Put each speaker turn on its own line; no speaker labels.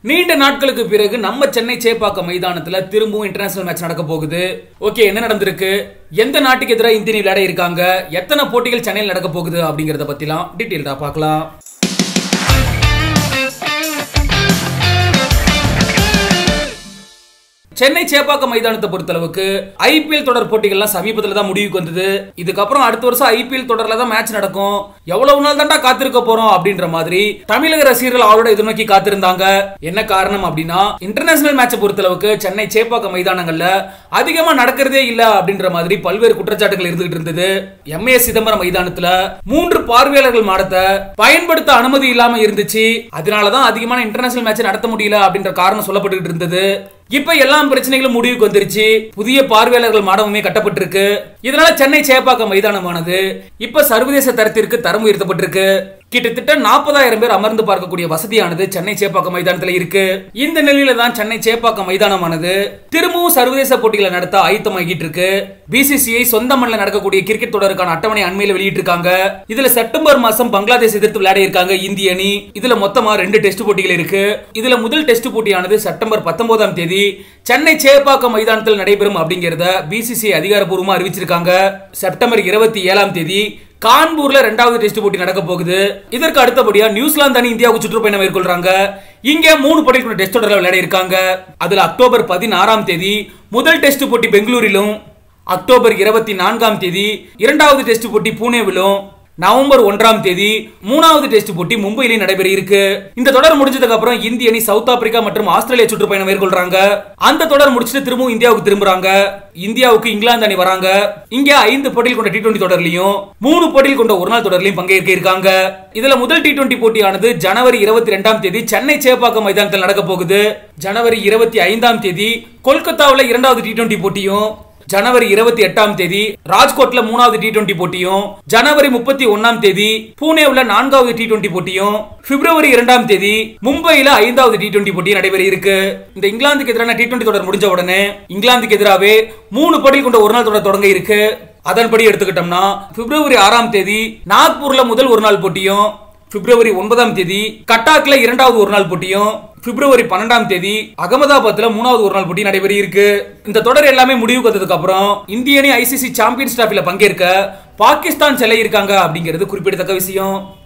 நீண்ட நாட்களுக்கு பிறகு நம்ம சென்னை சேப்பாக்கம் மைதானத்துல திரும்பவும் இன்டர்நேஷனல் மேட்ச் நடக்க போகுது ஓகே என்ன நடந்திருக்கு எந்த நாட்டுக்கு எதிராக இந்திய அணி விளையாட இருக்காங்க எத்தனை போட்டிகள் சென்னையில் நடக்க போகுது அப்படிங்கறத பத்திலாம் டீட்டெயில்டா பார்க்கலாம் சென்னை சேப்பாக்கம் மைதானத்தை பொறுத்தளவுக்கு ஐபிஎல் தொடர் போட்டிகள்லாம் சமீபத்துல தான் முடிவுக்கு வந்தது இதுக்கப்புறம் அடுத்த வருஷம் ஐபிஎல் தொடர்ல தான் மேட்ச் நடக்கும் எவ்வளவு நாள் தாண்டா காத்திருக்க போறோம் அப்படின்ற மாதிரி தமிழக ரசிகர்கள் அவரோட எதிர்நோக்கி காத்திருந்தாங்க என்ன காரணம் அப்படின்னா இன்டர்நேஷனல் மேட்சை பொறுத்தளவுக்கு சென்னை சேப்பாக்கம் மைதானங்கள்ல அதிகமா நடக்கிறதே இல்ல அப்படின்ற மாதிரி பல்வேறு குற்றச்சாட்டுகள் இருந்துகிட்டு இருந்தது எம்ஏ சிதம்பரம் மைதானத்துல மூன்று பார்வையாளர்கள் மாடத்தை பயன்படுத்த அனுமதி இல்லாம இருந்துச்சு அதனாலதான் அதிகமான இன்டர்நேஷனல் மேட்ச் நடத்த முடியல அப்படின்ற காரணம் சொல்லப்பட்டு இருந்தது இப்ப எல்லா பிரச்சனைகளும் முடிவுக்கு வந்துருச்சு புதிய பார்வையாளர்கள் மாடமுமே கட்டப்பட்டிருக்கு இதனால சென்னை சேப்பாக்கம் மைதானமானது இப்ப சர்வதேச தரத்திற்கு தரம் உயர்த்தப்பட்டிருக்கு கிட்டத்தட்ட நாற்பதாயிரம் பேர் அமர்ந்து பார்க்கக்கூடிய வசதியானது சென்னை சேப்பாக்கம் மைதானத்துல இருக்கு இந்த நிலையில தான் சென்னை சேப்பாக்கம் மைதானமானது திரும்பவும் சர்வதேச போட்டிகளை நடத்த ஆயத்தமாகிட்டு இருக்கு பிசிசிஐ சொந்த மண்ணில் நடக்கக்கூடிய கிரிக்கெட் தொடருக்கான அட்டவணை அண்மையில வெளியிட்டிருக்காங்க இதுல செப்டம்பர் மாசம் பங்களாதேஷ் எதிர்த்து விளையாட இருக்காங்க இந்திய அணி இதுல மொத்தமா ரெண்டு டெஸ்ட் போட்டிகள் இருக்கு இதுல முதல் டெஸ்ட் போட்டியானது செப்டம்பர் பத்தொன்பதாம் தேதி சென்னை சேப்பாக்கம் மைதானத்தில் நடைபெறும் அப்படிங்கறத பிசிசிஐ அதிகாரப்பூர்வமா அறிவிச்சிருக்காங்க செப்டம்பர் இருபத்தி ஏழாம் தேதி கான்பூர்ல ரெண்டாவது டெஸ்ட் போட்டி நடக்க போகுது இதற்கு அடுத்தபடியா நியூசிலாந்து அணி இந்தியாவுக்கு சுற்றுப்பயணம் மேற்கொள்றாங்க இங்க மூணு போட்டிகள் டெஸ்ட் தொடர்ல விளையாடி இருக்காங்க அதுல அக்டோபர் பதினாறாம் தேதி முதல் டெஸ்ட் போட்டி பெங்களூரிலும் அக்டோபர் இருபத்தி நான்காம் தேதி இரண்டாவது டெஸ்ட் போட்டி பூனேவிலும் நவம்பர் ஒன்றாம் தேதி மூணாவது டெஸ்ட் போட்டி மும்பையிலே நடைபெற இருக்கு இந்த தொடர் முடிஞ்சதுக்கு அப்புறம் இந்திய அணி சவுத் ஆப்பிரிக்கா மற்றும் ஆஸ்திரேலியா சுற்றுப்பயணம் மேற்கொள்றாங்க அந்த தொடர் முடிச்சுட்டு திரும்பவும் இந்தியாவுக்கு திரும்புறாங்க இந்தியாவுக்கு இங்கிலாந்து அணி வராங்க இங்க ஐந்து போட்டியில் கொண்ட டி டுவெண்டி தொடர்லயும் மூணு போட்டியில் கொண்ட ஒரு நாள் தொடர்லயும் பங்கேற்க இருக்காங்க இதுல முதல் டி டுவெண்டி போட்டியானது ஜனவரி இருபத்தி ரெண்டாம் தேதி சென்னை சேப்பாக்கம் மைதானத்தில் நடக்க போகுது ஜனவரி இருபத்தி ஐந்தாம் தேதி கொல்கத்தாவில் இரண்டாவது டி டுவெண்டி போட்டியும் ஜனவரி இருபத்தி எட்டாம் தேதி ராஜ்கோட்ல மூணாவது டி டுவெண்டி போட்டியும் ஜனவரி முப்பத்தி ஒன்னாம் தேதி பூனேவுல நான்காவது டி டுவெண்டி போட்டியும் பிப்ரவரி இரண்டாம் தேதி மும்பையில ஐந்தாவது டி டுவெண்டி போட்டி நடைபெற இருக்கு இந்த இங்கிலாந்துக்கு எதிரான டி டுவெண்டி தொடர் முடிஞ்ச உடனே இங்கிலாந்துக்கு எதிராகவே மூணு போட்டிகள் கொண்ட ஒரு நாள் தொடர் தொடங்க இருக்கு அதன்படி எடுத்துக்கிட்டோம்னா பிப்ரவரி ஆறாம் தேதி நாக்பூர்ல முதல் ஒரு நாள் போட்டியும் பிப்ரவரி ஒன்பதாம் தேதி கட்டாக்ல இரண்டாவது ஒரு நாள் போட்டியும் பிப்ரவரி பன்னெண்டாம் தேதி அகமதாபாத்ல மூணாவது ஒரு நாள் போட்டி நடைபெற இருக்கு இந்த தொடர் எல்லாமே முடிவுக்கு வந்ததுக்கு அப்புறம் இந்திய அணி ஐசிசி சாம்பியன்ஸ் டிராஃபில பங்கேற்க பாகிஸ்தான் செல்ல இருக்காங்க அப்படிங்கிறது குறிப்பிடத்தக்க விஷயம்